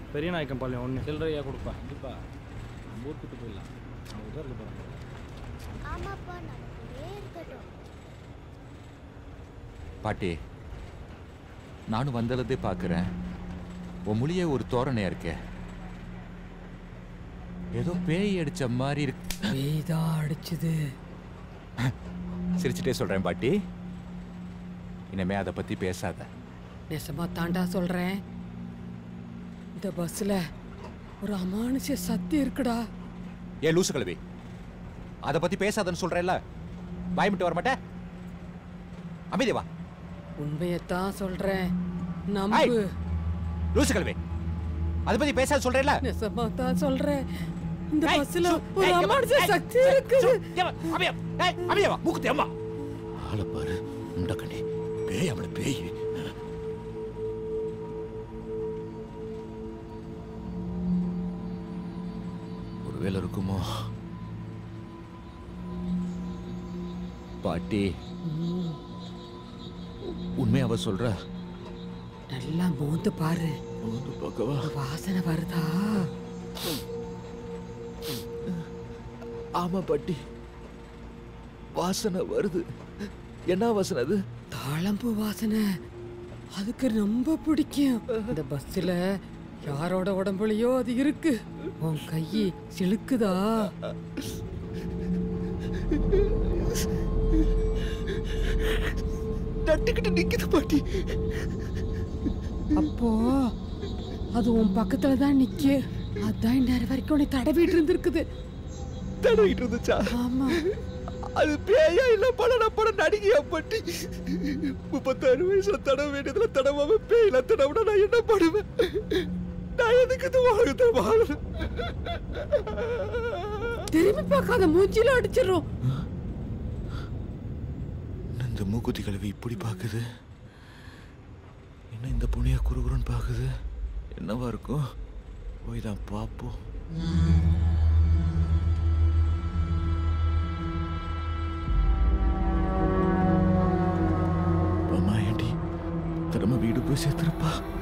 பெரிய நாயக்கம் பாளையம் ஒன்று சில்லறையா கொடுப்பா கண்டிப்பா நம்ம ஊருக்கு போயிடலாம் நம்ம உதவ இருக்க போகிறாங்க ஆமாப்பா நமக்குள்ளே இருக்கட்டும் பாட்டி நானும் வந்ததுலேருந்தே பார்க்குறேன் உன் மொழியே ஒரு தோரணையா இருக்கே ஏதோ பேய் அடிச்ச மாதிரி இருக்கு பேய்தான் அடிச்சுது சிரிச்சுட்டே சொல்றேன் பாட்டி இனிமே அதை பத்தி பேசாத நெசமா தாண்டா சொல்றேன் இந்த பஸ்ல ஒரு அமானுஷ சக்தி இருக்குடா ஏன் லூசு கழுவி அதை பத்தி பேசாதன்னு சொல்றேன்ல பயமிட்டு வர மாட்டேன் அமைதி வா உண்மையத்தான் சொல்றேன் நம்பு லூசு கழுவி அதை பத்தி பேசாத சொல்றேன்ல நெசமா தான் சொல்றேன் இந்த ஏய், பஸ்ல சு, ஒரு ஏய், ஏம்மா, அமானுஷ ஏய், சக்தி ஏய், இருக்குது சு, ஏம்மா, அமையா, ஏய், அமையா வா, மூக்குத்தி அம்மா ஆளை பாரு உண்டக்கண்ணே பேய் அவன பேய் ஒருவேளை இருக்குமோ பாட்டி ம், உண்மை அவ சொல்ற நல்லா மோந்து பாரு வந்து பார்க்கவா ஒரு வாசனை வருதா ஆமா பாட்டி வாசனை வருது என்ன வாசனை அது தாளம்பூ வாசனை அதுக்கு ரொம்ப பிடிக்கும் இந்த பஸ்ல யாரோட உடம்புலயோ அது இருக்கு உன் கையை சிலுக்குதா நட்டுக்கிட்டு நிக்குது பாட்டி அப்போ அது உன் பக்கத்துல தான் நிக்கு அதான் இந்நேரம் வரைக்கும் உன்னை தடவிட்டு இருந்திருக்குது தடவிட்டு இருந்துச்சா ஆமா அது பேயா இல்ல படம் படம் நடிகையா பாட்டி முப்பத்தாறு வயசுல தடவ வேண்டியதுல தடவாம பேயில தடவுனா நான் என்ன பண்ணுவேன் நான் எதுக்கு இந்த வாழ்க்கை வாழணும் திரும்பி பார்க்காத மூஞ்சில அடிச்சிடும் இந்த மூக்குத்தி கழுவி இப்படி பாக்குது என்ன இந்த புனியா குறுகுறுன்னு பாக்குது என்னவா இருக்கும் போய் தான் பார்ப்போம் அம்மா ஏண்டி திரும்ப வீடு போய் சேர்த்துருப்பா